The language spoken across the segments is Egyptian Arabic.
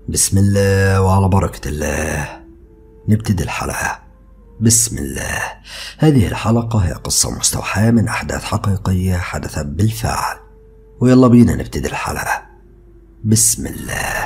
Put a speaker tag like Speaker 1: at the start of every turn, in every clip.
Speaker 1: بسم الله وعلى بركة الله نبتدي الحلقة بسم الله هذه الحلقة هي قصة مستوحاة من أحداث حقيقية حدثت بالفعل ويلا بينا نبتدي الحلقة بسم الله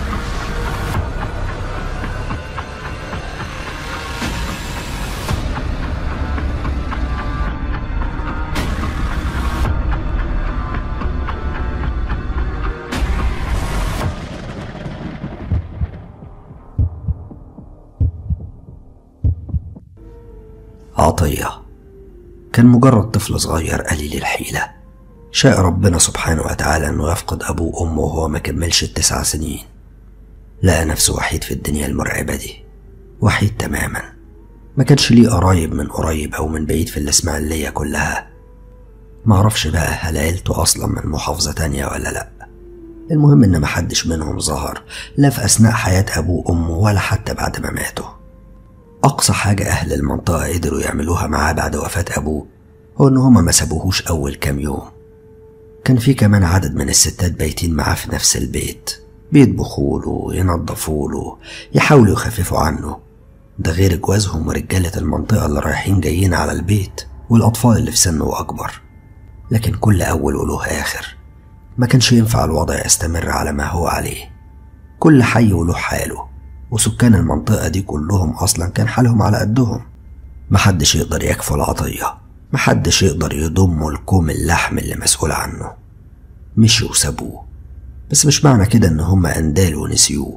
Speaker 1: عطية كان مجرد طفل صغير قليل الحيلة شاء ربنا سبحانه وتعالى انه يفقد ابوه وامه وهو ما كملش التسع سنين لقى نفسه وحيد في الدنيا المرعبة دي وحيد تماما ما كانش ليه قرايب من قريب او من بعيد في الاسماعيلية كلها معرفش بقى هل عيلته اصلا من محافظة تانية ولا لا المهم ان محدش منهم ظهر لا في اثناء حياة ابوه وامه ولا حتى بعد ما ماتوا أقصى حاجة أهل المنطقة قدروا يعملوها معاه بعد وفاة أبوه هو إن هما ما سابوهوش أول كام يوم كان في كمان عدد من الستات بايتين معاه في نفس البيت بيطبخوله ينضفوله يحاولوا يخففوا عنه ده غير جوازهم ورجالة المنطقة اللي رايحين جايين على البيت والأطفال اللي في سنه أكبر لكن كل أول وله آخر ما كانش ينفع الوضع يستمر على ما هو عليه كل حي وله حاله وسكان المنطقة دي كلهم أصلا كان حالهم على قدهم محدش يقدر يكفل عطية محدش يقدر يضم الكوم اللحم اللي مسؤول عنه مشوا وسابوه بس مش معنى كده إن هما أندالوا ونسيوه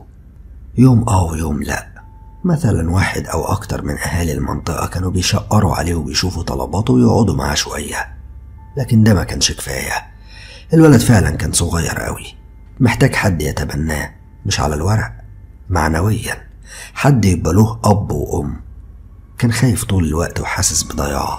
Speaker 1: يوم آه ويوم لأ مثلا واحد أو أكتر من أهالي المنطقة كانوا بيشقروا عليه وبيشوفوا طلباته ويقعدوا معاه شوية لكن ده ما كانش كفاية الولد فعلا كان صغير قوي محتاج حد يتبناه مش على الورق معنويا حد يبقى له أب وأم كان خايف طول الوقت وحاسس بضياع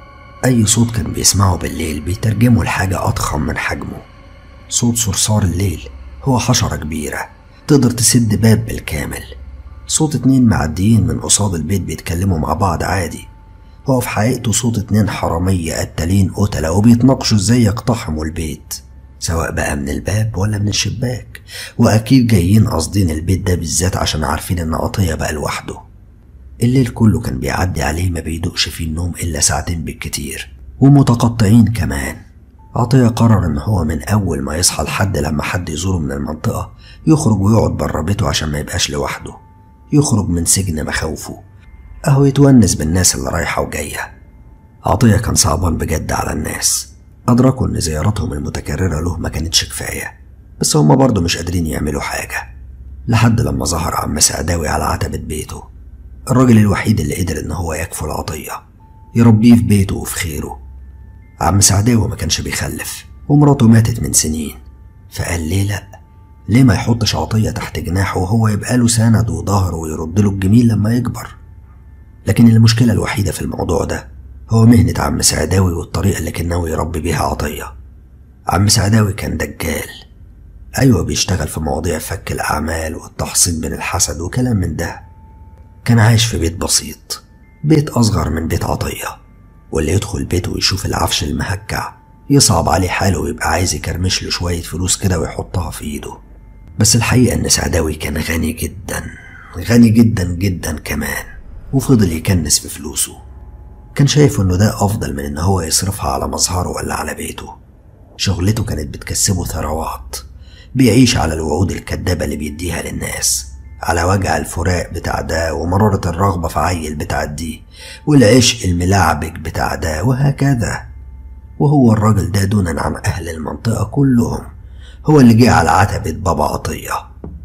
Speaker 1: أي صوت كان بيسمعه بالليل بيترجمه لحاجة أضخم من حجمه صوت صرصار الليل هو حشرة كبيرة تقدر تسد باب بالكامل صوت اتنين معديين من قصاد البيت بيتكلموا مع بعض عادي هو في حقيقته صوت اتنين حرامية قتالين قتلة وبيتناقشوا ازاي يقتحموا البيت سواء بقى من الباب ولا من الشباك وأكيد جايين قاصدين البيت ده بالذات عشان عارفين إن عطية بقى لوحده الليل كله كان بيعدي عليه ما بيدوقش فيه النوم إلا ساعتين بالكتير ومتقطعين كمان عطية قرر إن هو من أول ما يصحى لحد لما حد يزوره من المنطقة يخرج ويقعد بره بيته عشان ما يبقاش لوحده يخرج من سجن مخاوفه أهو يتونس بالناس اللي رايحة وجاية عطية كان صعبان بجد على الناس أدركوا إن زياراتهم المتكررة له ما كانتش كفاية بس هما برضه مش قادرين يعملوا حاجة لحد لما ظهر عم سعداوي على عتبة بيته الراجل الوحيد اللي قدر إن هو يكفل عطية يربيه في بيته وفي خيره عم سعداوي ما كانش بيخلف ومراته ماتت من سنين فقال ليه لأ ليه ما يحطش عطية تحت جناحه وهو يبقى له سند وظهر ويرد له الجميل لما يكبر لكن المشكلة الوحيدة في الموضوع ده هو مهنة عم سعداوي والطريقة اللي كان ناوي يربي بيها عطية عم سعداوي كان دجال أيوة بيشتغل في مواضيع فك الأعمال والتحصين من الحسد وكلام من ده كان عايش في بيت بسيط بيت أصغر من بيت عطية واللي يدخل بيته ويشوف العفش المهكع يصعب عليه حاله ويبقى عايز يكرمش له شوية فلوس كده ويحطها في إيده بس الحقيقة إن سعداوي كان غني جدا غني جدا جدا كمان وفضل يكنس في فلوسه كان شايف إنه ده أفضل من إن هو يصرفها على مظهره ولا على بيته شغلته كانت بتكسبه ثروات بيعيش على الوعود الكدابة اللي بيديها للناس على وجع الفراق بتاع ده ومرارة الرغبة في عيل بتاع دي والعشق الملعبك بتاع ده وهكذا وهو الراجل ده دونا عن أهل المنطقة كلهم هو اللي جه على عتبة بابا عطية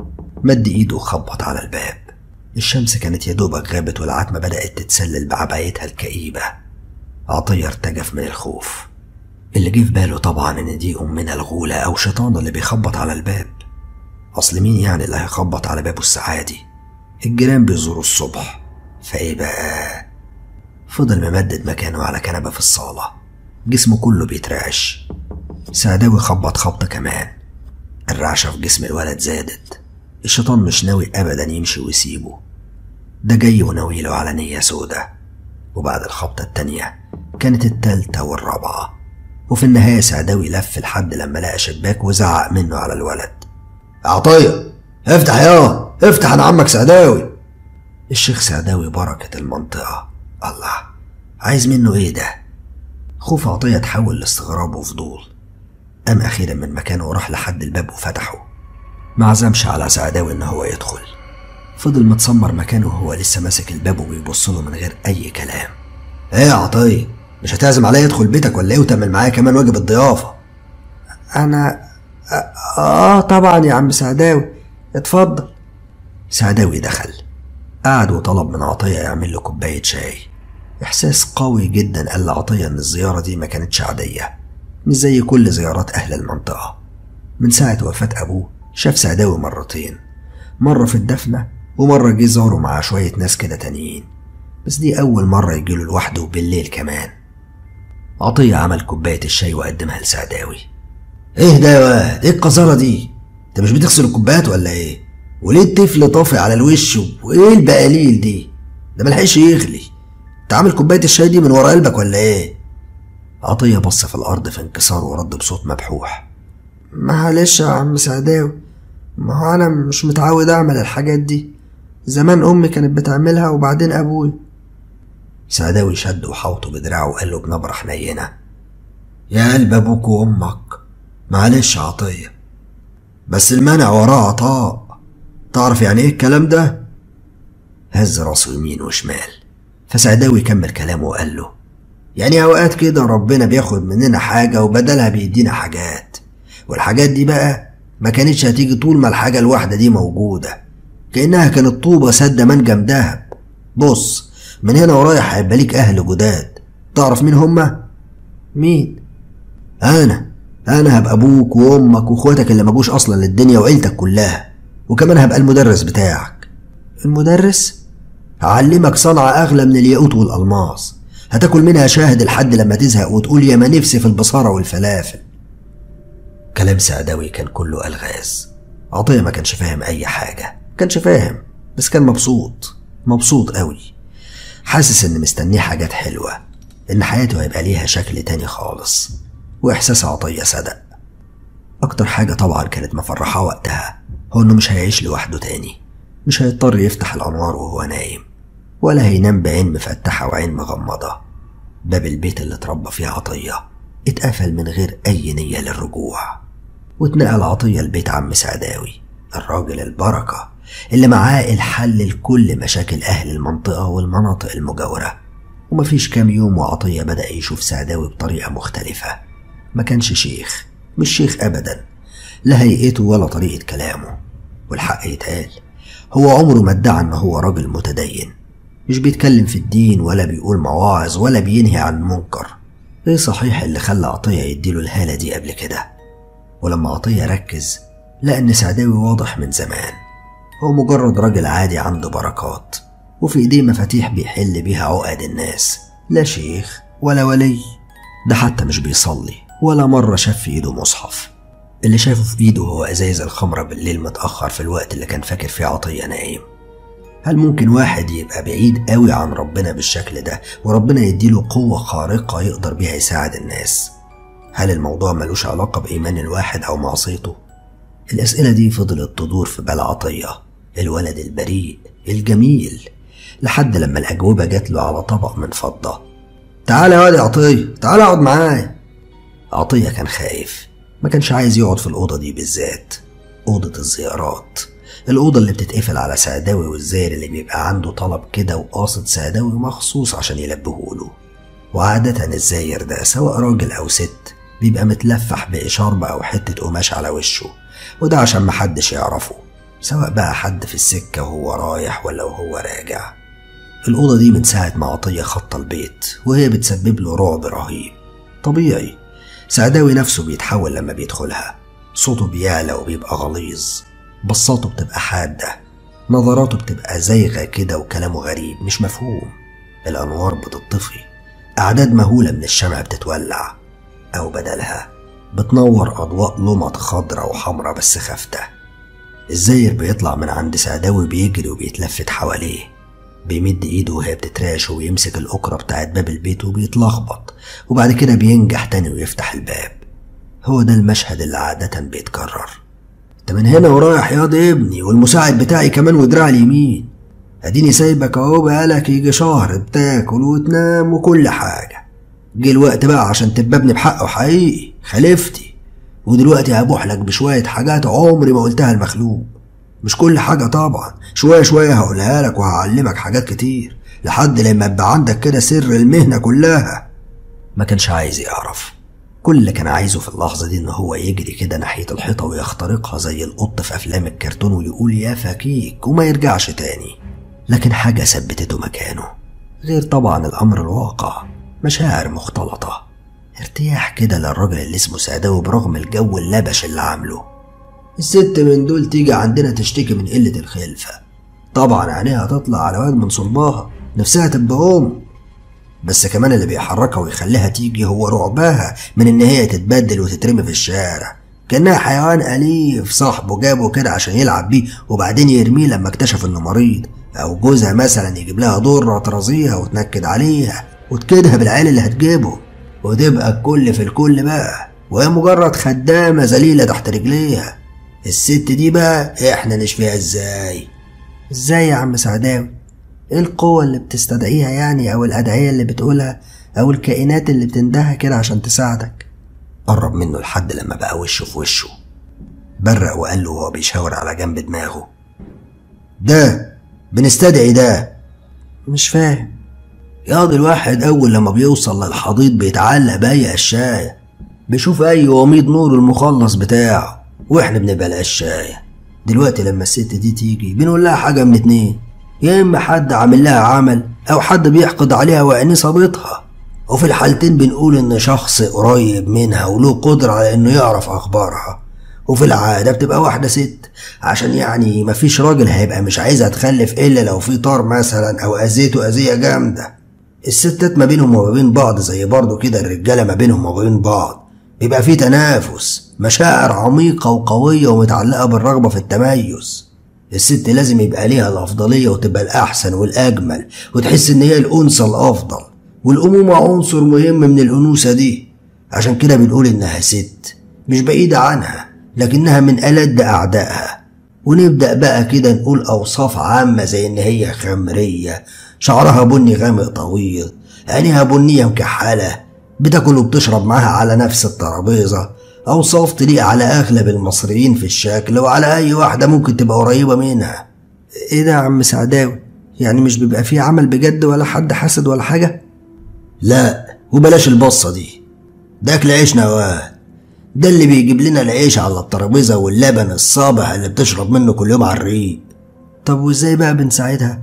Speaker 1: مد إيده وخبط على الباب الشمس كانت يا دوبك غابت والعتمة بدأت تتسلل بعبايتها الكئيبة عطية ارتجف من الخوف اللي جه في باله طبعا إن دي أمنا الغولة أو شيطان اللي بيخبط على الباب أصل مين يعني اللي هيخبط على بابه السعادي الجيران بيزوروا الصبح فإيه بقى فضل ممدد مكانه على كنبة في الصالة جسمه كله بيترعش سعداوي خبط خبطة كمان الرعشة في جسم الولد زادت الشيطان مش ناوي أبدا يمشي ويسيبه ده جاي وناوي له على نية سودة وبعد الخبطة التانية كانت التالتة والرابعة وفي النهاية سعداوي لف لحد لما لقى شباك وزعق منه على الولد
Speaker 2: عطية
Speaker 1: افتح يا افتح انا عمك سعداوي الشيخ سعداوي بركة المنطقة الله عايز منه ايه ده خوف عطية تحول لاستغراب وفضول قام أخيرا من مكانه وراح لحد الباب وفتحه ما عزمش على سعداوي إن هو يدخل فضل متسمر مكانه وهو لسه ماسك الباب وبيبص له من غير أي كلام ايه يا عطية مش هتعزم عليا ادخل بيتك ولا ايه وتعمل معايا كمان واجب الضيافة
Speaker 2: أنا آه طبعا يا عم سعداوي اتفضل
Speaker 1: سعداوي دخل قعد وطلب من عطية يعمل له كوباية شاي إحساس قوي جدا قال لعطية إن الزيارة دي ما كانتش عادية مش زي كل زيارات أهل المنطقة من ساعة وفاة أبوه شاف سعداوي مرتين مرة في الدفنة ومرة جه زاره مع شوية ناس كده تانيين بس دي أول مرة يجيله لوحده بالليل كمان عطية عمل كوباية الشاي وقدمها لسعداوي ايه ده يا واد ايه القذارة دي انت مش بتغسل الكوبايات ولا ايه وليه الطفل طافي على الوش وايه البقاليل دي ده ملحقش يغلي انت عامل كوباية الشاي دي من ورا قلبك ولا ايه عطية بص في الأرض في انكسار ورد بصوت مبحوح
Speaker 2: معلش يا عم سعداوي ما هو أنا مش متعود أعمل الحاجات دي زمان أمي كانت بتعملها وبعدين أبوي
Speaker 1: سعداوي شد وحوطه بدراعه وقال له بنبرة حنينة يا قلب أبوك وأمك معلش يا عطية بس المنع وراه عطاء تعرف يعني ايه الكلام ده؟ هز راسه يمين وشمال فسعداوي كمل كلامه وقال له يعني اوقات كده ربنا بياخد مننا حاجة وبدلها بيدينا حاجات والحاجات دي بقى ما كانتش هتيجي طول ما الحاجة الواحدة دي موجودة كأنها كانت طوبة سادة منجم دهب بص من هنا ورايح هيبقى ليك أهل جداد تعرف مين هما؟
Speaker 2: مين؟
Speaker 1: أنا أنا هبقى أبوك وأمك وإخواتك اللي مجوش أصلا للدنيا وعيلتك كلها وكمان هبقى المدرس بتاعك
Speaker 2: المدرس؟
Speaker 1: هعلمك صنعة أغلى من الياقوت والألماس هتاكل منها شاهد لحد لما تزهق وتقول يا ما نفسي في البصارة والفلافل كلام سعداوي كان كله ألغاز عطية ما كانش فاهم أي حاجة كانش فاهم بس كان مبسوط مبسوط قوي حاسس إن مستنيه حاجات حلوة إن حياته هيبقى ليها شكل تاني خالص وإحساس عطية صدق أكتر حاجة طبعا كانت مفرحاه وقتها هو إنه مش هيعيش لوحده تاني مش هيضطر يفتح الأنوار وهو نايم ولا هينام بعين مفتحة وعين مغمضة باب البيت اللي اتربى فيه عطية اتقفل من غير أي نية للرجوع واتنقل عطية لبيت عم سعداوي الراجل البركة اللي معاه الحل لكل مشاكل أهل المنطقة والمناطق المجاورة ومفيش كام يوم وعطية بدأ يشوف سعداوي بطريقة مختلفة ما كانش شيخ مش شيخ أبدا لا هيئته ولا طريقة كلامه والحق يتقال هو عمره ما ادعى إن هو راجل متدين مش بيتكلم في الدين ولا بيقول مواعظ ولا بينهي عن منكر ايه صحيح اللي خلى عطية يديله الهالة دي قبل كده ولما عطية ركز لقى إن سعداوي واضح من زمان هو مجرد راجل عادي عنده بركات وفي ايديه مفاتيح بيحل بيها عقد الناس لا شيخ ولا ولي ده حتى مش بيصلي ولا مرة شاف في ايده مصحف اللي شافه في ايده هو ازايز الخمرة بالليل متأخر في الوقت اللي كان فاكر فيه عطية نايم هل ممكن واحد يبقى بعيد قوي عن ربنا بالشكل ده وربنا يديله قوة خارقة يقدر بيها يساعد الناس هل الموضوع ملوش علاقة بإيمان الواحد أو معصيته؟ الأسئلة دي فضلت تدور في بال عطية الولد البريء الجميل لحد لما الأجوبة جات له على طبق من فضة تعالى يا واد يا عطية تعالى اقعد معايا عطية كان خايف ما كانش عايز يقعد في الأوضة دي بالذات أوضة الزيارات الأوضة اللي بتتقفل على سعداوي والزاير اللي بيبقى عنده طلب كده وقاصد سعداوي مخصوص عشان يلبهوله وعادة الزاير ده سواء راجل أو ست بيبقى متلفح بإشاربة أو حتة قماش على وشه وده عشان محدش يعرفه سواء بقى حد في السكة وهو رايح ولا وهو راجع الأوضة دي من ساعة ما عطية خط البيت وهي بتسبب له رعب رهيب طبيعي سعداوي نفسه بيتحول لما بيدخلها صوته بيعلى وبيبقى غليظ بصاته بتبقى حادة نظراته بتبقى زايغة كده وكلامه غريب مش مفهوم الأنوار بتطفي أعداد مهولة من الشمع بتتولع أو بدلها بتنور أضواء لمط خضرة وحمرة بس خافتة الزاير بيطلع من عند سعداوي بيجري وبيتلفت حواليه بيمد ايده وهي بتتراش ويمسك الأكرة بتاعت باب البيت وبيتلخبط وبعد كده بينجح تاني ويفتح الباب هو ده المشهد اللي عادة بيتكرر انت من هنا ورايح ياض ابني والمساعد بتاعي كمان ودراع اليمين اديني سايبك اهو بقالك يجي شهر بتاكل وتنام وكل حاجة جه الوقت بقى عشان تبقى ابني بحقه حقيقي خلفتي ودلوقتي هبوح لك بشوية حاجات عمري ما قلتها المخلوق مش كل حاجة طبعا شوية شوية هقولها لك وهعلمك حاجات كتير لحد لما يبقى عندك كده سر المهنة كلها ما كانش عايز يعرف كل اللي كان عايزه في اللحظة دي إن هو يجري كده ناحية الحيطة ويخترقها زي القط في أفلام الكرتون ويقول يا فكيك وما يرجعش تاني لكن حاجة ثبتته مكانه غير طبعا الأمر الواقع مشاعر مختلطة ارتياح كده للراجل اللي اسمه سعداوي برغم الجو اللبش اللي عامله الست من دول تيجي عندنا تشتكي من قلة الخلفة طبعا عينيها تطلع على واد من صلبها نفسها تبقى أم بس كمان اللي بيحركها ويخليها تيجي هو رعبها من إن هي تتبدل وتترمي في الشارع كأنها حيوان أليف صاحبه جابه كده عشان يلعب بيه وبعدين يرميه لما اكتشف إنه مريض أو جوزها مثلا يجيب لها ضرة ترازيها وتنكد عليها وتكدها بالعيال اللي هتجيبه وتبقى الكل في الكل بقى وهي مجرد خدامة ذليلة تحت رجليها الست دي بقى احنا نشفيها ازاي
Speaker 2: ازاي يا عم سعداوي ايه القوة اللي بتستدعيها يعني او الادعية اللي بتقولها او الكائنات اللي بتندهها كده عشان تساعدك
Speaker 1: قرب منه لحد لما بقى وشه في وشه برق وقال له وهو بيشاور على جنب دماغه ده بنستدعي ده
Speaker 2: مش فاهم
Speaker 1: ياض الواحد أول لما بيوصل للحضيض بيتعلق بأي قشاية بيشوف أي وميض نور المخلص بتاعه وإحنا بنبقى القشاية دلوقتي لما الست دي تيجي بنقول لها حاجة من اتنين يا إما حد عامل لها عمل أو حد بيحقد عليها وعينيه صابتها وفي الحالتين بنقول إن شخص قريب منها وله قدرة على إنه يعرف أخبارها وفي العادة بتبقى واحدة ست عشان يعني مفيش راجل هيبقى مش عايزها تخلف إلا لو في طار مثلا أو أذيته أذية جامدة الستات ما بينهم وما بين بعض زي برضه كده الرجالة ما بينهم وما بين بعض بيبقى في تنافس مشاعر عميقة وقوية ومتعلقة بالرغبة في التميز الست لازم يبقى ليها الأفضلية وتبقى الأحسن والأجمل وتحس إن هي الأنثى الأفضل والأمومة عنصر مهم من الأنوثة دي عشان كده بنقول إنها ست مش بعيدة عنها لكنها من ألد أعدائها ونبدأ بقى كده نقول أوصاف عامة زي إن هي خمرية شعرها بني غامق طويل عينيها بنية مكحلة بتاكل وبتشرب معاها على نفس الترابيزة أوصاف تليق على أغلب المصريين في الشكل وعلى أي واحدة ممكن تبقى قريبة منها
Speaker 2: ايه ده يا عم سعداوي يعني مش بيبقى فيه عمل بجد ولا حد حاسد ولا حاجة
Speaker 1: لا وبلاش البصة دي ده أكل عيشنا واد ده اللي بيجيب لنا العيش على الترابيزة واللبن الصابح اللي بتشرب منه كل يوم على الريق
Speaker 2: طب وازاي بقى بنساعدها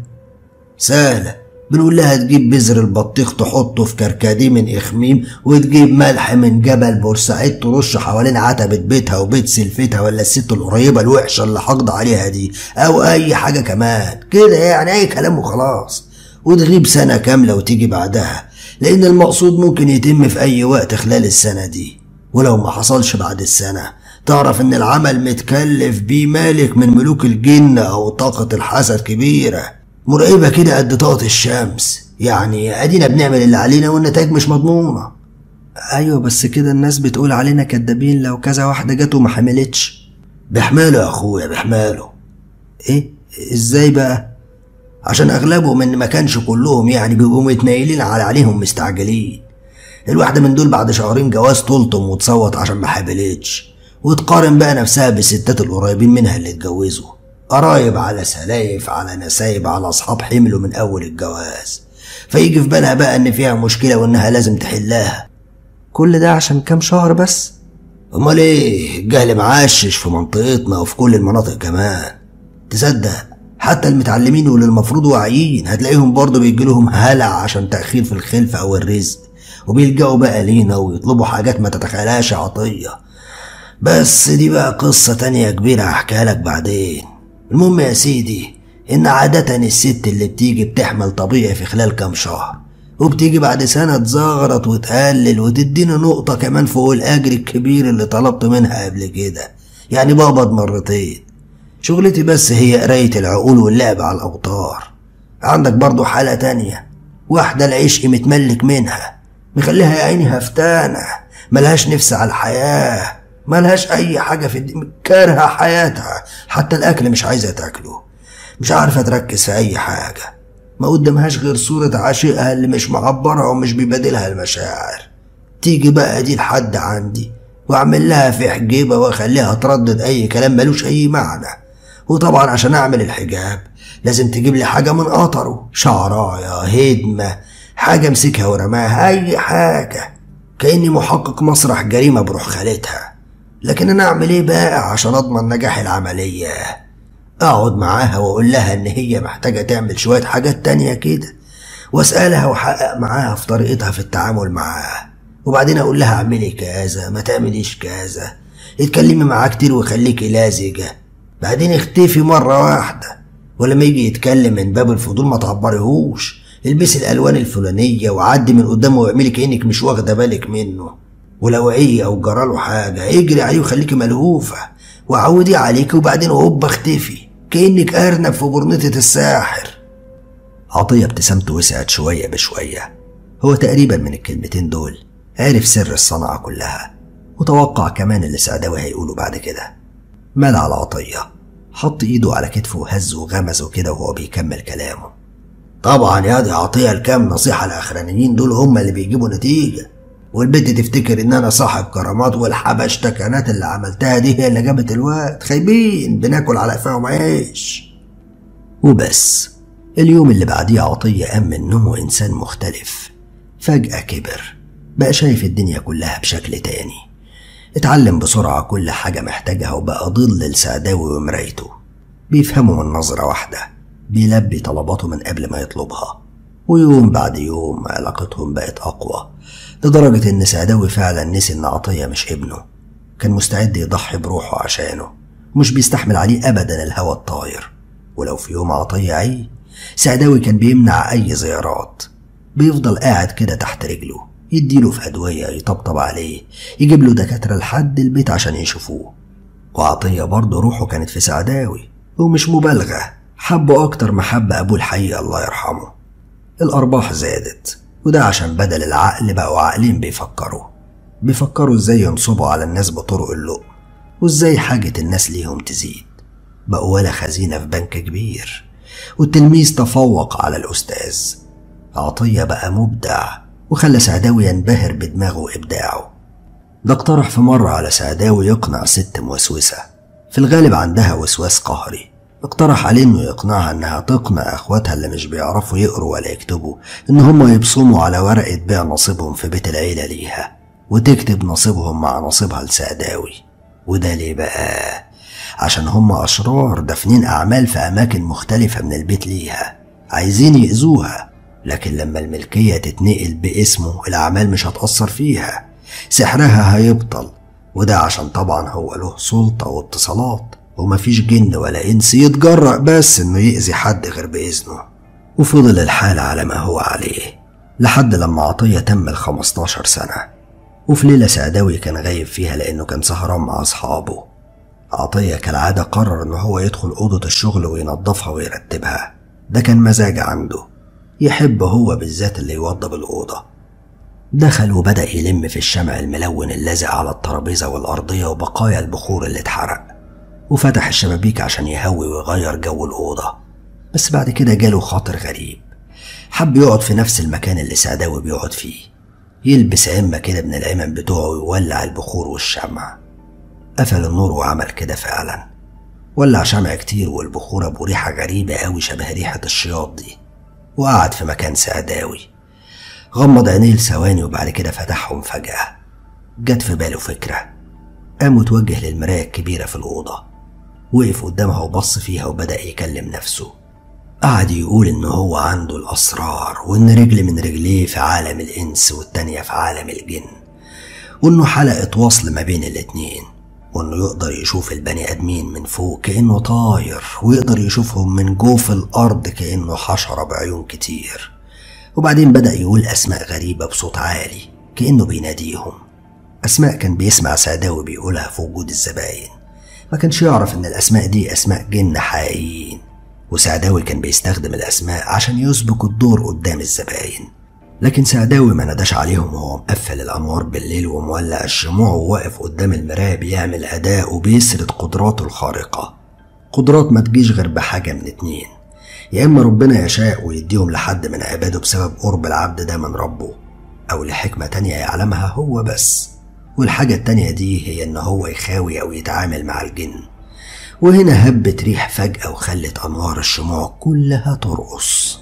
Speaker 1: سهلة بنقول لها تجيب بذر البطيخ تحطه في كركديه من إخميم وتجيب ملح من جبل بورسعيد ترش حوالين عتبة بيتها وبيت سلفتها ولا الست القريبة الوحشة اللي حاقدة عليها دي أو أي حاجة كمان كده يعني أي كلام وخلاص وتغيب سنة كاملة وتيجي بعدها لأن المقصود ممكن يتم في أي وقت خلال السنة دي ولو ما حصلش بعد السنة تعرف إن العمل متكلف بيه مالك من ملوك الجن أو طاقة الحسد كبيرة مرعبة كده قد طاقة الشمس يعني أدينا بنعمل اللي علينا والنتائج مش مضمونة
Speaker 2: ايوه بس كده الناس بتقول علينا كدابين لو كذا واحدة جت وما حملتش
Speaker 1: بحماله يا أخويا بحماله
Speaker 2: ايه ازاي بقى
Speaker 1: عشان أغلبهم إن ما كانش كلهم يعني بيبقوا متنيلين على عليهم مستعجلين الواحدة من دول بعد شهرين جواز تلطم وتصوت عشان ما حبلتش وتقارن بقى نفسها بالستات القريبين منها اللي اتجوزوا قرايب على سلايف على نسايب على أصحاب حملوا من أول الجواز فيجي في بالها بقى إن فيها مشكلة وإنها لازم تحلها
Speaker 2: كل ده عشان كام شهر بس
Speaker 1: أمال إيه الجهل معشش في منطقتنا وفي كل المناطق كمان تصدق حتى المتعلمين واللي المفروض واعيين هتلاقيهم برضه بيجيلهم هلع عشان تأخير في الخلفة أو الرزق وبيلجأوا بقى لينا ويطلبوا حاجات ما تتخيلهاش عطية بس دي بقى قصة تانية كبيرة هحكيها لك بعدين المهم يا سيدي إن عادة الست اللي بتيجي بتحمل طبيعي في خلال كام شهر وبتيجي بعد سنة تزغرط وتقلل وتديني نقطة كمان فوق الأجر الكبير اللي طلبت منها قبل كده يعني بقبض مرتين شغلتي بس هي قراية العقول واللعب على الأوتار عندك برضو حالة تانية واحدة العشق متملك منها مخليها يا عيني هفتانة ملهاش نفس على الحياة ملهاش أي حاجة في الدنيا كارهة حياتها حتى الأكل مش عايزة تاكله مش عارفة تركز في أي حاجة ما قدامهاش غير صورة عشيقها اللي مش معبرة ومش بيبادلها المشاعر تيجي بقى دي لحد عندي واعمل لها في حجيبة واخليها تردد اي كلام ملوش اي معنى وطبعا عشان اعمل الحجاب لازم تجيب لي حاجة من قطره شعراية هدمة حاجة امسكها ورماها اي حاجة كأني محقق مسرح جريمة بروح خالتها لكن انا اعمل ايه بقى عشان اضمن نجاح العملية اقعد معاها واقول لها ان هي محتاجة تعمل شوية حاجات تانية كده واسألها واحقق معاها في طريقتها في التعامل معاها وبعدين اقول لها اعملي كذا ما تعمليش كذا اتكلمي معاه كتير وخليكي لازجة بعدين اختفي مرة واحدة ولما يجي يتكلم من باب الفضول ما تعبريهوش البسي الالوان الفلانية وعدي من قدامه واعملي كأنك مش واخدة بالك منه ولو عي او جراله حاجة اجري عليه وخليكي ملهوفة وعودي عليك وبعدين هوب اختفي كأنك أرنب في برنتة الساحر عطية ابتسامته وسعت شوية بشوية هو تقريبا من الكلمتين دول عرف سر الصنعة كلها وتوقع كمان اللي سعداوي هيقوله بعد كده مال على عطية حط ايده على كتفه وهزه وغمزه كده وهو بيكمل كلامه طبعا يا دي عطية الكام نصيحة الأخرانيين دول هم اللي بيجيبوا نتيجة والبنت تفتكر ان انا صاحب كرامات والحبشتكنات اللي عملتها دي هي اللي جابت الوقت خايبين بناكل على قفاهم عيش وبس اليوم اللي بعديه عطية قام من نومه إنسان مختلف فجأة كبر بقى شايف الدنيا كلها بشكل تاني اتعلم بسرعة كل حاجة محتاجها وبقى ضل لسعداوي ومرايته بيفهمه من نظرة واحدة بيلبي طلباته من قبل ما يطلبها ويوم بعد يوم علاقتهم بقت أقوى لدرجة إن سعداوي فعلا نسي إن عطية مش ابنه كان مستعد يضحي بروحه عشانه مش بيستحمل عليه أبدا الهوى الطاير ولو في يوم عطية عي سعداوي كان بيمنع أي زيارات بيفضل قاعد كده تحت رجله يديله في أدوية يطبطب عليه يجيب له دكاترة لحد البيت عشان يشوفوه وعطية برضه روحه كانت في سعداوي ومش مبالغة حبه أكتر ما حب أبوه الحقيقة الله يرحمه الأرباح زادت وده عشان بدل العقل بقوا عاقلين بيفكروا بيفكروا ازاي ينصبوا على الناس بطرق اللؤم وازاي حاجة الناس ليهم تزيد بقوا ولا خزينة في بنك كبير والتلميذ تفوق على الأستاذ عطية بقى مبدع وخلى سعداوي ينبهر بدماغه وإبداعه ده اقترح في مرة على سعداوي يقنع ست موسوسة في الغالب عندها وسواس قهري اقترح عليه انه يقنعها انها تقنع اخواتها اللي مش بيعرفوا يقروا ولا يكتبوا ان هم يبصموا على ورقة بيع نصيبهم في بيت العيلة ليها وتكتب نصيبهم مع نصيبها لسعداوي وده ليه بقى عشان هم أشرار دافنين أعمال في أماكن مختلفة من البيت ليها عايزين يأذوها لكن لما الملكية تتنقل باسمه الأعمال مش هتأثر فيها سحرها هيبطل وده عشان طبعا هو له سلطة واتصالات ومفيش جن ولا إنس يتجرأ بس إنه يأذي حد غير بإذنه وفضل الحال على ما هو عليه لحد لما عطية تم ال 15 سنة وفي ليلة سعداوي كان غايب فيها لأنه كان سهران مع أصحابه عطية كالعادة قرر إن هو يدخل أوضة الشغل وينظفها ويرتبها ده كان مزاج عنده يحب هو بالذات اللي يوضب الأوضة دخل وبدأ يلم في الشمع الملون اللازق على الترابيزة والأرضية وبقايا البخور اللي اتحرق وفتح الشبابيك عشان يهوي ويغير جو الأوضة بس بعد كده جاله خاطر غريب حب يقعد في نفس المكان اللي سعداوي بيقعد فيه يلبس عمة كده من العمم بتوعه ويولع البخور والشمع قفل النور وعمل كده فعلا ولع شمع كتير والبخور أبو ريحة غريبة أوي شبه ريحة الشياط دي وقعد في مكان سعداوي غمض عينيه لثواني وبعد كده فتحهم فجأة جت في باله فكرة قام وتوجه للمراية الكبيرة في الأوضة وقف قدامها وبص فيها وبدأ يكلم نفسه قعد يقول إن هو عنده الأسرار وإن رجل من رجليه في عالم الإنس والتانية في عالم الجن وإنه حلقة وصل ما بين الاتنين وإنه يقدر يشوف البني آدمين من فوق كأنه طاير ويقدر يشوفهم من جوف الأرض كأنه حشرة بعيون كتير وبعدين بدأ يقول أسماء غريبة بصوت عالي كأنه بيناديهم أسماء كان بيسمع سعداوي بيقولها في وجود الزباين ما كانش يعرف إن الأسماء دي أسماء جن حقيقيين وسعداوي كان بيستخدم الأسماء عشان يسبق الدور قدام الزباين لكن سعداوي ما نداش عليهم وهو مقفل الأنوار بالليل ومولع الشموع وواقف قدام المراية بيعمل أداء وبيسرد قدراته الخارقة قدرات ما تجيش غير بحاجة من اتنين يا إما ربنا يشاء ويديهم لحد من عباده بسبب قرب العبد ده من ربه أو لحكمة تانية يعلمها هو بس والحاجة التانية دي هي إن هو يخاوي أو يتعامل مع الجن وهنا هبت ريح فجأة وخلت أنوار الشموع كلها ترقص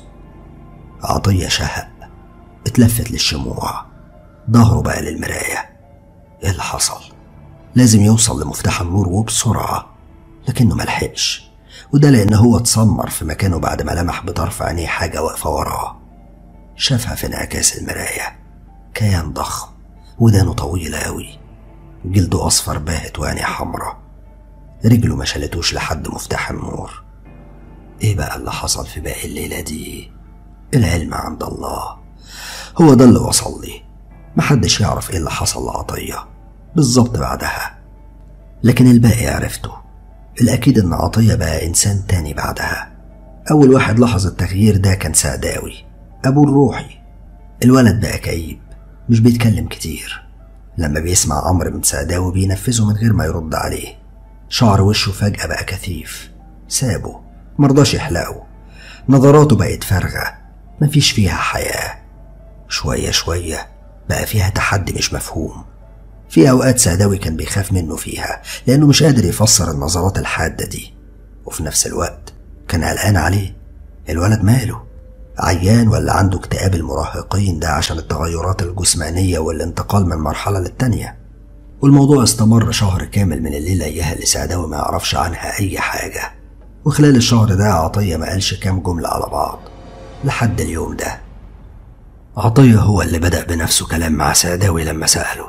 Speaker 1: عطية شهق اتلفت للشموع ظهره بقى للمراية ايه اللي حصل لازم يوصل لمفتاح النور وبسرعة لكنه ملحقش وده لأن هو اتسمر في مكانه بعد ما لمح بطرف عينيه حاجة واقفة وراه شافها في انعكاس المراية كيان ضخم ودانه طويلة أوي جلده أصفر باهت وعينيه حمرا رجله ما شالتوش لحد مفتاح النور ايه بقى اللي حصل في باقي الليلة دي العلم عند الله هو ده اللي وصل لي محدش يعرف ايه اللي حصل لعطية بالظبط بعدها لكن الباقي عرفته الأكيد إن عطية بقى إنسان تاني بعدها أول واحد لاحظ التغيير ده كان سعداوي أبوه الروحي الولد بقى كئيب مش بيتكلم كتير لما بيسمع أمر من سعداوي بينفذه من غير ما يرد عليه شعر وشه فجأة بقى كثيف سابه مرضاش يحلقه نظراته بقت فارغة مفيش فيها حياة شوية شوية بقى فيها تحدي مش مفهوم في أوقات سعداوي كان بيخاف منه فيها لأنه مش قادر يفسر النظرات الحادة دي وفي نفس الوقت كان قلقان عليه الولد ماله عيان ولا عنده اكتئاب المراهقين ده عشان التغيرات الجسمانية والانتقال من مرحلة للتانية والموضوع استمر شهر كامل من الليلة إياها اللي سعداوي ما يعرفش عنها أي حاجة وخلال الشهر ده عطية ما قالش كام جملة على بعض لحد اليوم ده عطية هو اللي بدأ بنفسه كلام مع سعداوي لما سأله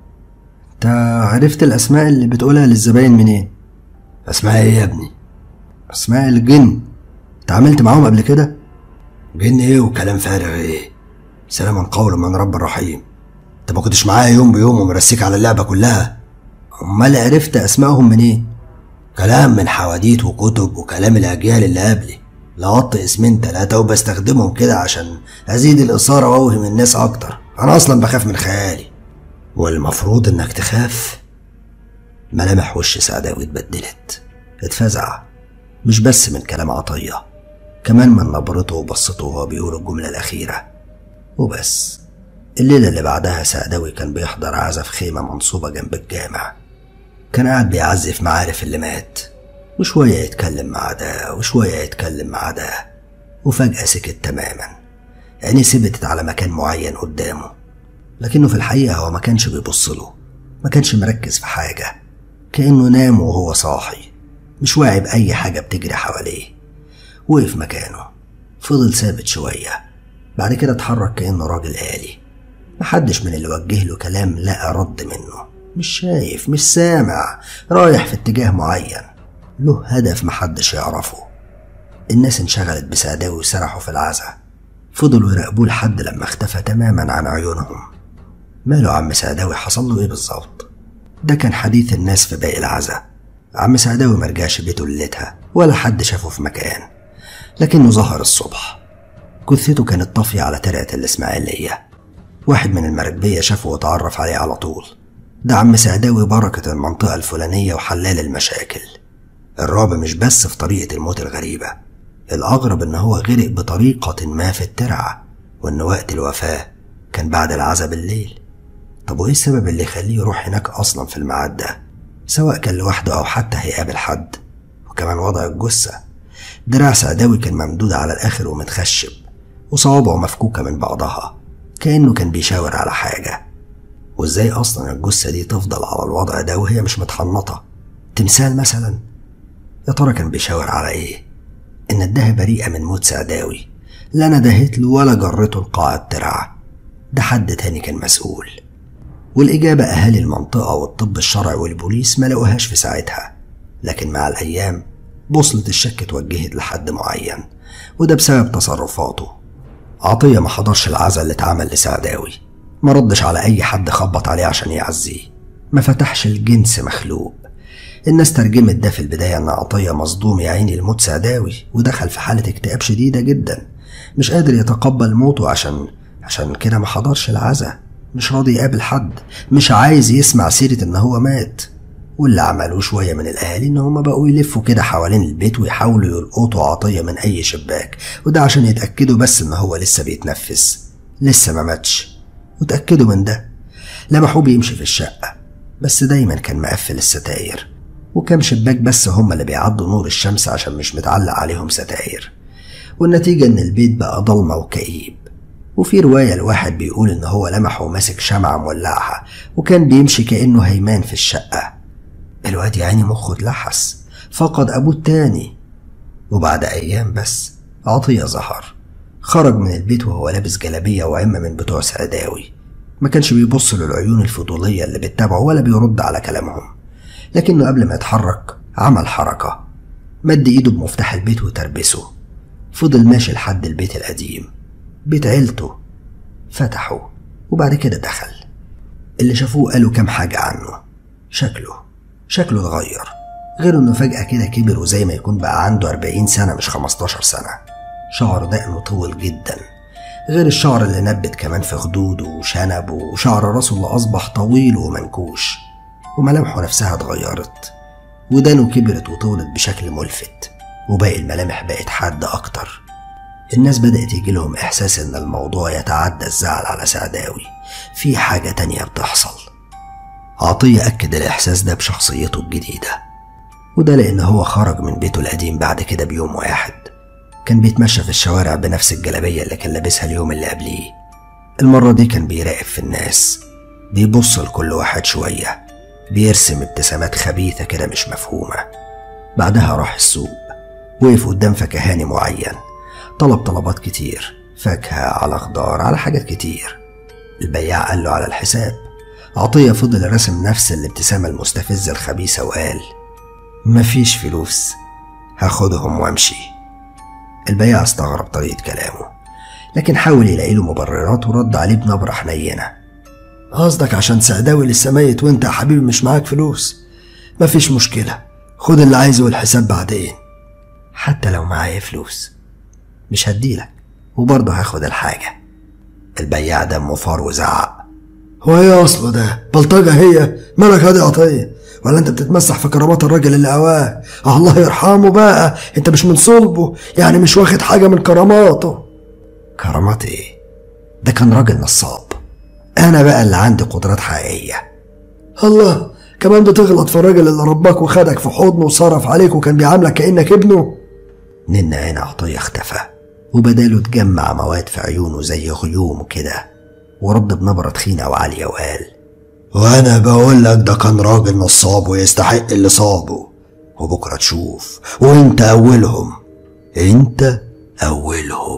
Speaker 2: انت عرفت الأسماء اللي بتقولها للزباين منين؟
Speaker 1: أسماء إيه يا ابني؟
Speaker 2: أسماء الجن اتعاملت معاهم قبل كده؟
Speaker 1: جن إيه وكلام فارغ إيه؟ سلام قول من رب رحيم انت ما كنتش معايا يوم بيوم ومرسيك على اللعبة كلها
Speaker 2: أمال عرفت أسمائهم منين؟
Speaker 1: كلام من حواديت وكتب وكلام الأجيال اللي قبلي لقطت اسمين تلاتة وبستخدمهم كده عشان أزيد الإثارة وأوهم الناس أكتر أنا أصلا بخاف من خيالي والمفروض إنك تخاف ملامح وش سعداوي اتبدلت اتفزع مش بس من كلام عطية كمان من نبرته وبصته وهو بيقول الجملة الأخيرة وبس الليلة اللي بعدها سعداوي كان بيحضر عزا في خيمة منصوبة جنب الجامع كان قاعد بيعزف معارف اللي مات وشوية يتكلم مع ده وشوية يتكلم مع ده وفجأة سكت تماما عينيه ثبتت على مكان معين قدامه لكنه في الحقيقة هو ما كانش بيبص له ما كانش مركز في حاجة كأنه نام وهو صاحي مش واعي بأي حاجة بتجري حواليه وقف مكانه فضل ثابت شوية بعد كده اتحرك كأنه راجل آلي محدش من اللي وجه له كلام لقى رد منه مش شايف مش سامع رايح في اتجاه معين له هدف محدش يعرفه الناس انشغلت بسعداوي وسرحوا في العزا فضلوا يراقبوه لحد لما اختفى تماما عن عيونهم ماله عم سعداوي حصل له ايه بالظبط ده كان حديث الناس في باقي العزا عم سعداوي مرجعش بيته ليلتها ولا حد شافه في مكان لكنه ظهر الصبح جثته كانت طافية على ترعة الإسماعيلية واحد من المراكبية شافه وتعرف عليه على طول ده عم سعداوي بركة المنطقة الفلانية وحلال المشاكل الرعب مش بس في طريقة الموت الغريبة الأغرب إن هو غرق بطريقة ما في الترعة وإن وقت الوفاة كان بعد العزا بالليل طب وإيه السبب اللي يخليه يروح هناك أصلا في الميعاد ده سواء كان لوحده أو حتى هيقابل حد وكمان وضع الجثة دراع سعداوي كان ممدود على الآخر ومتخشب وصوابعه مفكوكة من بعضها كأنه كان بيشاور على حاجة وإزاي أصلا الجثة دي تفضل على الوضع ده وهي مش متحنطة تمثال مثلا يا ترى كان بيشاور على إيه إن ادها بريئة من موت سعداوي لا أنا دهيت له ولا جرته لقاع الترعة ده حد تاني كان مسؤول والإجابة أهالي المنطقة والطب الشرعي والبوليس ما لقوهاش في ساعتها لكن مع الأيام بوصلة الشك اتوجهت لحد معين وده بسبب تصرفاته عطية ما حضرش العزا اللي اتعمل لسعداوي ما ردش على أي حد خبط عليه عشان يعزيه ما فتحش الجنس مخلوق الناس ترجمت ده في البداية إن عطية مصدوم يا عيني لموت سعداوي ودخل في حالة اكتئاب شديدة جدا مش قادر يتقبل موته عشان عشان كده ما حضرش العزا مش راضي يقابل حد مش عايز يسمع سيرة إن هو مات واللي عملوه شوية من الأهالي إن هما بقوا يلفوا كده حوالين البيت ويحاولوا يلقطوا عطية من أي شباك وده عشان يتأكدوا بس إن هو لسه بيتنفس لسه ما ماتش وتأكدوا من ده لمحوه بيمشي في الشقة بس دايما كان مقفل الستاير وكام شباك بس هما اللي بيعدوا نور الشمس عشان مش متعلق عليهم ستاير والنتيجة إن البيت بقى ضلمة وكئيب وفي رواية الواحد بيقول إن هو لمحه ماسك شمعة مولعها وكان بيمشي كأنه هيمان في الشقة الواد يا عيني مخه اتلحس فقد أبوه التاني وبعد أيام بس عطية ظهر خرج من البيت وهو لابس جلابية وعمة من بتوع سعداوي ما كانش بيبص للعيون الفضولية اللي بتتابعه ولا بيرد على كلامهم لكنه قبل ما يتحرك عمل حركة مد ايده بمفتاح البيت وتربسه فضل ماشي لحد البيت القديم بيت عيلته فتحه وبعد كده دخل اللي شافوه قالوا كام حاجة عنه شكله شكله اتغير غير انه فجأة كده كبر وزي ما يكون بقى عنده 40 سنة مش 15 سنة شعر دقنه طول جدا غير الشعر اللي نبت كمان في خدوده وشنبه وشعر راسه اللي أصبح طويل ومنكوش وملامحه نفسها اتغيرت ودانه كبرت وطولت بشكل ملفت وباقي الملامح بقت حادة أكتر الناس بدأت يجيلهم إحساس إن الموضوع يتعدى الزعل على سعداوي في حاجة تانية بتحصل عطية أكد الإحساس ده بشخصيته الجديدة وده لأن هو خرج من بيته القديم بعد كده بيوم واحد كان بيتمشى في الشوارع بنفس الجلابية اللي كان لابسها اليوم اللي قبليه المرة دي كان بيراقب في الناس بيبص لكل واحد شوية بيرسم ابتسامات خبيثة كده مش مفهومة بعدها راح السوق وقف قدام فكهاني معين طلب طلبات كتير فاكهة على خضار على حاجات كتير البياع قال له على الحساب عطية فضل رسم نفس الابتسامة المستفزة الخبيثة وقال مفيش فلوس هاخدهم وامشي البياع استغرب طريقة كلامه لكن حاول يلاقي له مبررات ورد عليه بنبرة حنينة قصدك عشان سعداوي لسه ميت وانت يا حبيبي مش معاك فلوس مفيش مشكلة خد اللي عايزه والحساب بعدين حتى لو معايا فلوس مش هديلك وبرضه هاخد الحاجة البياع دمه فار وزعق
Speaker 2: هو ايه اصله ده بلطجة هي مالك هادي عطية ولا انت بتتمسح في كرامات الراجل اللي قواه آه الله يرحمه بقى انت مش من صلبه يعني مش واخد حاجة من كراماته
Speaker 1: كرامات ايه ده كان راجل نصاب انا بقى اللي عندي قدرات حقيقية
Speaker 2: الله كمان بتغلط في الراجل اللي رباك وخدك في حضنه وصرف عليك وكان بيعاملك كأنك ابنه
Speaker 1: نن عين عطية اختفى وبداله تجمع مواد في عيونه زي غيوم كده ورد بنبرة تخينة وعالية وقال
Speaker 3: وانا بقول لك ده كان راجل نصاب ويستحق اللي صابه
Speaker 1: وبكرة تشوف وانت أولهم انت أولهم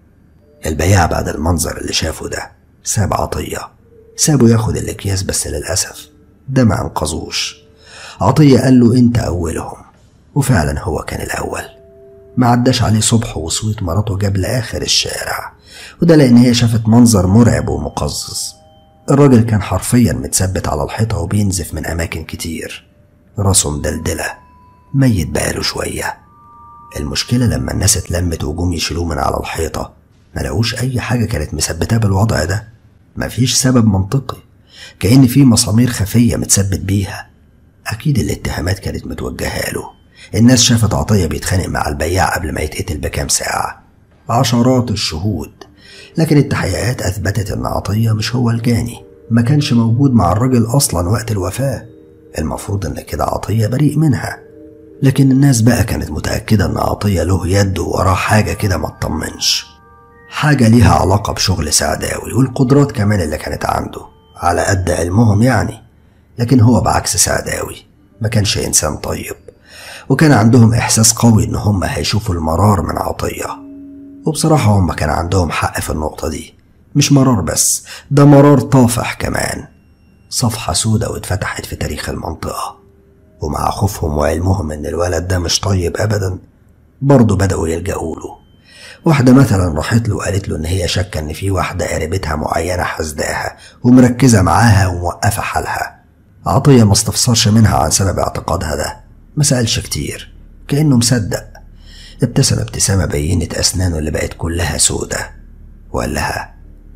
Speaker 1: البياع بعد المنظر اللي شافه ده ساب عطية سابه ياخد الأكياس بس للأسف ده ما أنقذوش عطية قال له انت أولهم وفعلا هو كان الأول ما عداش عليه صبح وصوت مراته جاب لآخر الشارع وده لأن هي شافت منظر مرعب ومقزز الراجل كان حرفيا متثبت على الحيطة وبينزف من أماكن كتير راسه مدلدلة ميت بقاله شوية المشكلة لما الناس اتلمت وجم يشيلوه من على الحيطة ما لقوش أي حاجة كانت مثبتاه بالوضع ده مفيش سبب منطقي كأن في مسامير خفية متثبت بيها أكيد الاتهامات كانت متوجهة له الناس شافت عطية بيتخانق مع البياع قبل ما يتقتل بكام ساعة عشرات الشهود لكن التحقيقات أثبتت إن عطية مش هو الجاني ما كانش موجود مع الراجل أصلا وقت الوفاة المفروض إن كده عطية بريء منها لكن الناس بقى كانت متأكدة إن عطية له يد وراه حاجة كده ما تطمنش حاجة ليها علاقة بشغل سعداوي والقدرات كمان اللي كانت عنده على قد علمهم يعني لكن هو بعكس سعداوي ما كانش إنسان طيب وكان عندهم إحساس قوي إن هم هيشوفوا المرار من عطية وبصراحة هم كان عندهم حق في النقطة دي مش مرار بس ده مرار طافح كمان صفحة سودة واتفتحت في تاريخ المنطقة ومع خوفهم وعلمهم إن الولد ده مش طيب أبدا برضه بدأوا يلجأوا له واحدة مثلا راحت له وقالت له إن هي شاكة إن في واحدة قريبتها معينة حاسداها ومركزة معاها وموقفة حالها عطية ما استفسرش منها عن سبب اعتقادها ده ما سألش كتير كأنه مصدق ابتسم ابتسامة بينت أسنانه اللي بقت كلها سودة وقال لها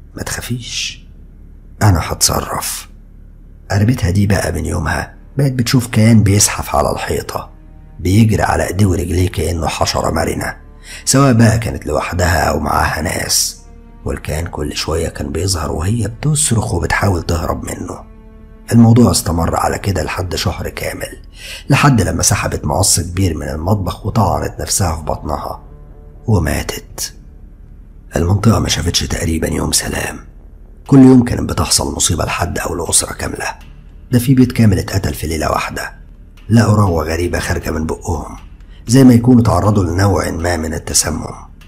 Speaker 1: ما تخافيش أنا هتصرف قربتها دي بقى من يومها بقت بتشوف كيان بيزحف على الحيطة بيجري على ايديه ورجليه كأنه حشرة مرنة سواء بقى كانت لوحدها أو معاها ناس والكيان كل شوية كان بيظهر وهي بتصرخ وبتحاول تهرب منه الموضوع استمر على كده لحد شهر كامل لحد لما سحبت مقص كبير من المطبخ وطعنت نفسها في بطنها وماتت المنطقة ما شافتش تقريبا يوم سلام كل يوم كانت بتحصل مصيبة لحد أو لأسرة كاملة ده في بيت كامل اتقتل في ليلة واحدة لقوا روة غريبة خارجة من بقهم زي ما يكونوا تعرضوا لنوع ما من التسمم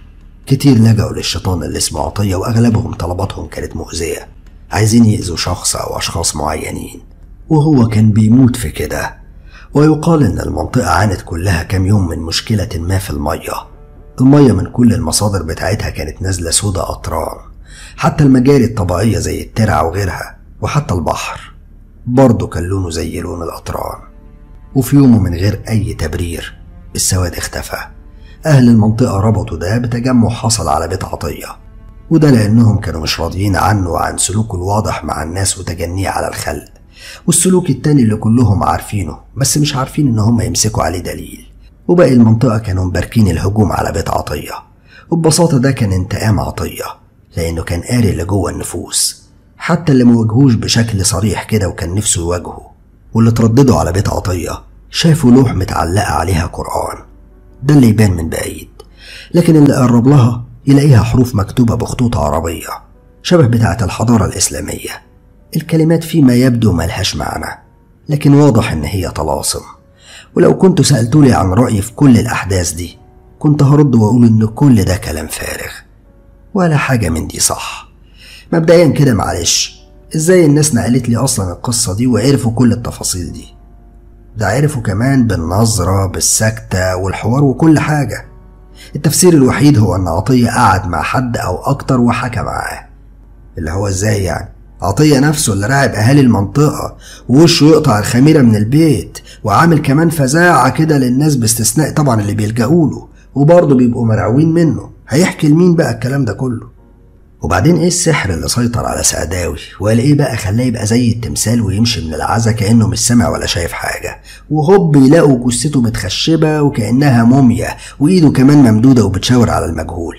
Speaker 1: كتير لجأوا للشيطان اللي اسمه عطية وأغلبهم طلباتهم كانت مؤذية عايزين يأذوا شخص أو أشخاص معينين وهو كان بيموت في كده ويقال إن المنطقة عانت كلها كام يوم من مشكلة ما في المية المية من كل المصادر بتاعتها كانت نازلة سودا قطران حتى المجاري الطبيعية زي الترع وغيرها وحتى البحر برضه كان لونه زي لون القطران وفي يوم من غير أي تبرير السواد اختفى أهل المنطقة ربطوا ده بتجمع حصل على بيت عطية وده لأنهم كانوا مش راضيين عنه وعن سلوكه الواضح مع الناس وتجنيه على الخلق والسلوك التاني اللي كلهم عارفينه بس مش عارفين إن هم يمسكوا عليه دليل وباقي المنطقة كانوا مباركين الهجوم على بيت عطية وببساطة ده كان انتقام عطية لأنه كان قاري اللي جوه النفوس حتى اللي مواجهوش بشكل صريح كده وكان نفسه يواجهه واللي ترددوا على بيت عطية شافوا لوح متعلقة عليها قرآن ده اللي يبان من بعيد لكن اللي قرب لها يلاقيها حروف مكتوبة بخطوط عربية شبه بتاعة الحضارة الإسلامية الكلمات فيما يبدو ملهاش معنى لكن واضح إن هي طلاسم ولو كنت سألتولي عن رأيي في كل الأحداث دي كنت هرد وأقول إن كل ده كلام فارغ ولا حاجة من دي صح مبدئيا كده معلش ازاي الناس نقلت لي اصلا القصة دي وعرفوا كل التفاصيل دي ده عرفوا كمان بالنظرة بالسكتة والحوار وكل حاجة التفسير الوحيد هو ان عطية قعد مع حد او اكتر وحكى معاه اللي هو ازاي يعني عطية نفسه اللي راعب اهالي المنطقة ووشه يقطع الخميرة من البيت وعامل كمان فزاعة كده للناس باستثناء طبعا اللي بيلجأوا له وبرضه بيبقوا مرعوين منه هيحكي لمين بقى الكلام ده كله وبعدين ايه السحر اللي سيطر على سعداوي ولا ايه بقى خلاه يبقى زي التمثال ويمشي من العزا كانه مش سامع ولا شايف حاجه وهوب يلاقوا جثته متخشبه وكانها موميا وايده كمان ممدوده وبتشاور على المجهول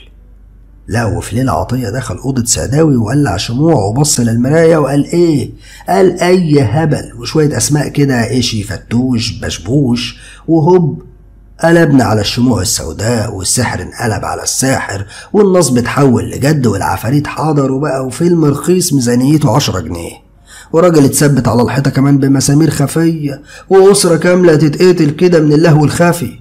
Speaker 1: لا وفي ليلة عطية دخل أوضة سعداوي وولع شموع وبص للمراية وقال إيه؟ قال أي هبل وشوية أسماء كده إيشي فتوش بشبوش وهوب قلبنا على الشموع السوداء والسحر انقلب على الساحر والنصب اتحول لجد والعفاريت حضروا بقى وفيلم رخيص ميزانيته عشرة جنيه وراجل اتثبت على الحيطة كمان بمسامير خفية وأسرة كاملة تتقتل كده من اللهو الخفي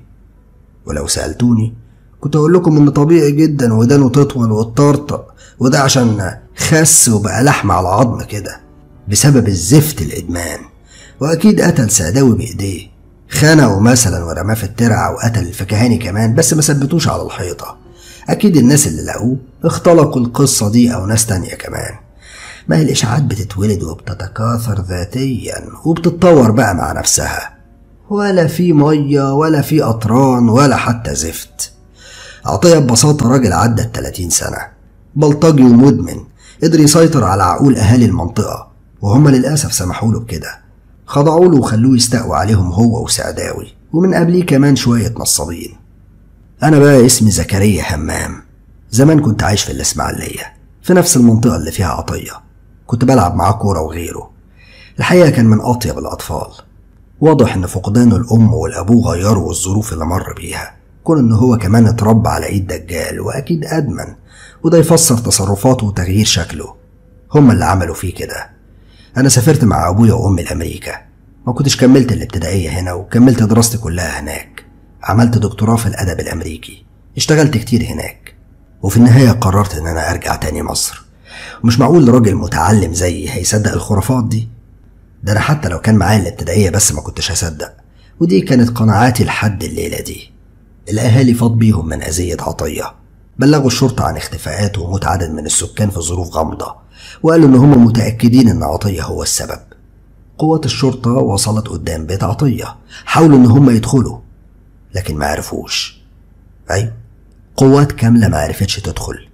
Speaker 1: ولو سألتوني كنت أقول لكم إن طبيعي جدا ودانه تطول وتطرطق وده عشان خس وبقى لحم على عظم كده بسبب الزفت الإدمان وأكيد قتل سعداوي بإيديه خنقه مثلا ورماه في الترعة وقتل الفكهاني كمان بس ما ثبتوش على الحيطة أكيد الناس اللي لقوه اختلقوا القصة دي أو ناس تانية كمان ما هي الإشاعات بتتولد وبتتكاثر ذاتيا وبتتطور بقى مع نفسها ولا في مية ولا في قطران ولا حتى زفت عطية ببساطة راجل عدى التلاتين سنة بلطجي ومدمن قدر يسيطر على عقول أهالي المنطقة وهم للأسف سمحوا له بكده خضعوا له وخلوه يستقوى عليهم هو وسعداوي ومن قبليه كمان شوية نصابين أنا بقى اسمي زكريا همام زمان كنت عايش في الإسماعيلية في نفس المنطقة اللي فيها عطية كنت بلعب معاه كورة وغيره الحقيقة كان من أطيب الأطفال واضح إن فقدان الأم والأبو غيروا الظروف اللي مر بيها كون إن هو كمان اتربى على إيد دجال وأكيد أدمن وده يفسر تصرفاته وتغيير شكله هما اللي عملوا فيه كده أنا سافرت مع أبويا وأمي لأمريكا ما كنتش كملت الابتدائية هنا وكملت دراستي كلها هناك عملت دكتوراه في الأدب الأمريكي اشتغلت كتير هناك وفي النهاية قررت إن أنا أرجع تاني مصر ومش معقول راجل متعلم زيي هيصدق الخرافات دي ده أنا حتى لو كان معايا الابتدائية بس ما كنتش هصدق ودي كانت قناعاتي لحد الليلة دي الأهالي فاض بيهم من أذية عطية بلغوا الشرطة عن اختفاءات وموت عدد من السكان في ظروف غامضة وقالوا إن هم متأكدين إن عطية هو السبب قوات الشرطة وصلت قدام بيت عطية حاولوا إن هم يدخلوا لكن ما عرفوش أيوة قوات كاملة ما عرفتش تدخل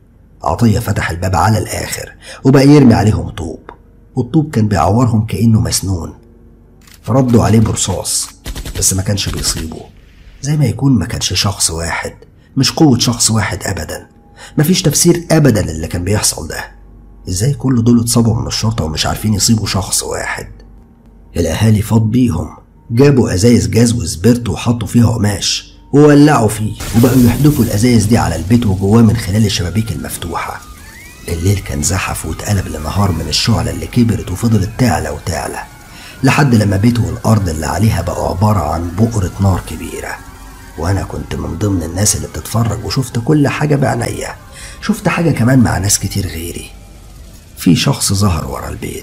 Speaker 1: عطية فتح الباب على الآخر وبقى يرمي عليهم طوب والطوب كان بيعورهم كأنه مسنون فردوا عليه برصاص بس ما كانش بيصيبه زي ما يكون ما كانش شخص واحد مش قوة شخص واحد أبدا مفيش تفسير أبدا للي كان بيحصل ده ازاي كل دول اتصابوا من الشرطة ومش عارفين يصيبوا شخص واحد الأهالي فاض بيهم جابوا أزايز جاز وسبرت وحطوا فيها قماش وولعوا فيه وبقوا يحدفوا الأزايز دي على البيت وجواه من خلال الشبابيك المفتوحة الليل كان زحف واتقلب لنهار من الشعلة اللي كبرت وفضلت تعلى وتعلى لحد لما بيته والأرض اللي عليها بقوا عبارة عن بؤرة نار كبيرة وأنا كنت من ضمن الناس اللي بتتفرج وشفت كل حاجة بعينيا شفت حاجة كمان مع ناس كتير غيري في شخص ظهر ورا البيت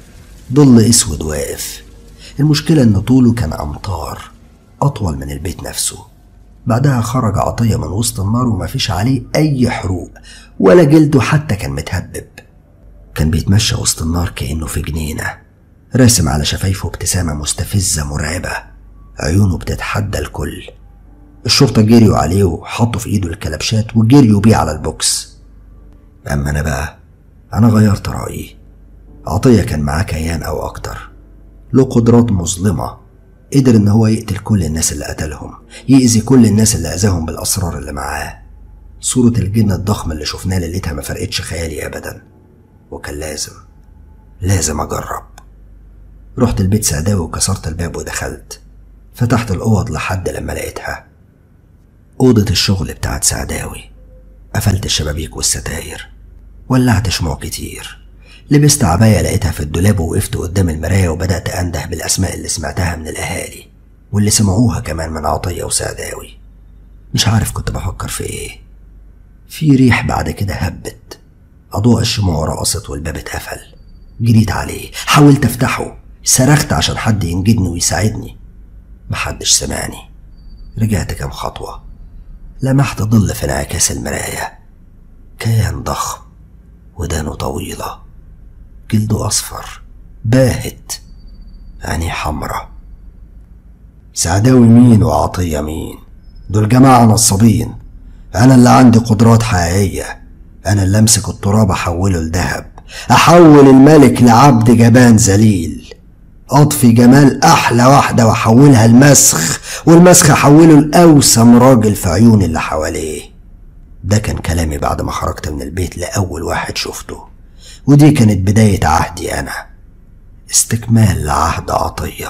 Speaker 1: ظل اسود واقف المشكلة ان طوله كان امتار اطول من البيت نفسه بعدها خرج عطية من وسط النار ومفيش عليه اي حروق ولا جلده حتى كان متهبب كان بيتمشى وسط النار كأنه في جنينة راسم على شفايفه ابتسامة مستفزة مرعبة عيونه بتتحدى الكل الشرطة جريوا عليه وحطوا في ايده الكلبشات وجريوا بيه على البوكس اما انا بقى انا غيرت رأيي عطية كان معاه كيان او اكتر له قدرات مظلمة قدر ان هو يقتل كل الناس اللي قتلهم يأذي كل الناس اللي اذاهم بالاسرار اللي معاه صورة الجن الضخم اللي شفناه ليلتها ما فرقتش خيالي ابدا وكان لازم لازم اجرب رحت البيت سعداوي وكسرت الباب ودخلت فتحت الأوض لحد لما لقيتها أوضة الشغل بتاعت سعداوي قفلت الشبابيك والستاير ولعت شموع كتير لبست عباية لقيتها في الدولاب ووقفت قدام المراية وبدأت أنده بالأسماء اللي سمعتها من الأهالي واللي سمعوها كمان من عطية وسعداوي مش عارف كنت بفكر في إيه في ريح بعد كده هبت أضواء الشموع رقصت والباب اتقفل جريت عليه حاولت أفتحه صرخت عشان حد ينجدني ويساعدني محدش سمعني رجعت كام خطوة لمحت ظل في انعكاس المراية كيان ضخم ودانه طويلة جلده أصفر باهت عينيه حمرة سعداوي مين وعطية مين دول جماعة نصابين أنا اللي عندي قدرات حقيقية أنا اللي أمسك التراب أحوله لذهب أحول الملك لعبد جبان ذليل أطفي جمال أحلى واحدة وأحولها المسخ والمسخ أحوله لأوسم راجل في عيون اللي حواليه ده كان كلامي بعد ما خرجت من البيت لأول واحد شفته ودي كانت بداية عهدي أنا استكمال لعهد عطية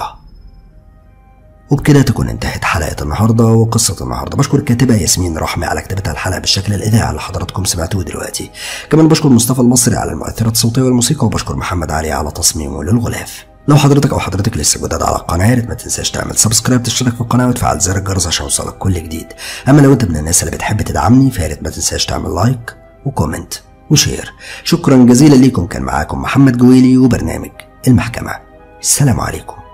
Speaker 1: وبكده تكون انتهت حلقة النهاردة وقصة النهاردة بشكر الكاتبة ياسمين رحمي على كتابتها الحلقة بالشكل الإذاعي اللي حضراتكم سمعتوه دلوقتي كمان بشكر مصطفى المصري على المؤثرات الصوتية والموسيقى وبشكر محمد علي على تصميمه للغلاف لو حضرتك او حضرتك لسه جداد على القناه يا ريت ما تنساش تعمل سبسكرايب تشترك في القناه وتفعل زر الجرس عشان يوصلك كل جديد اما لو انت من الناس اللي بتحب تدعمني فيا ريت ما تنساش تعمل لايك وكومنت وشير شكرا جزيلا ليكم كان معاكم محمد جويلي وبرنامج المحكمه السلام عليكم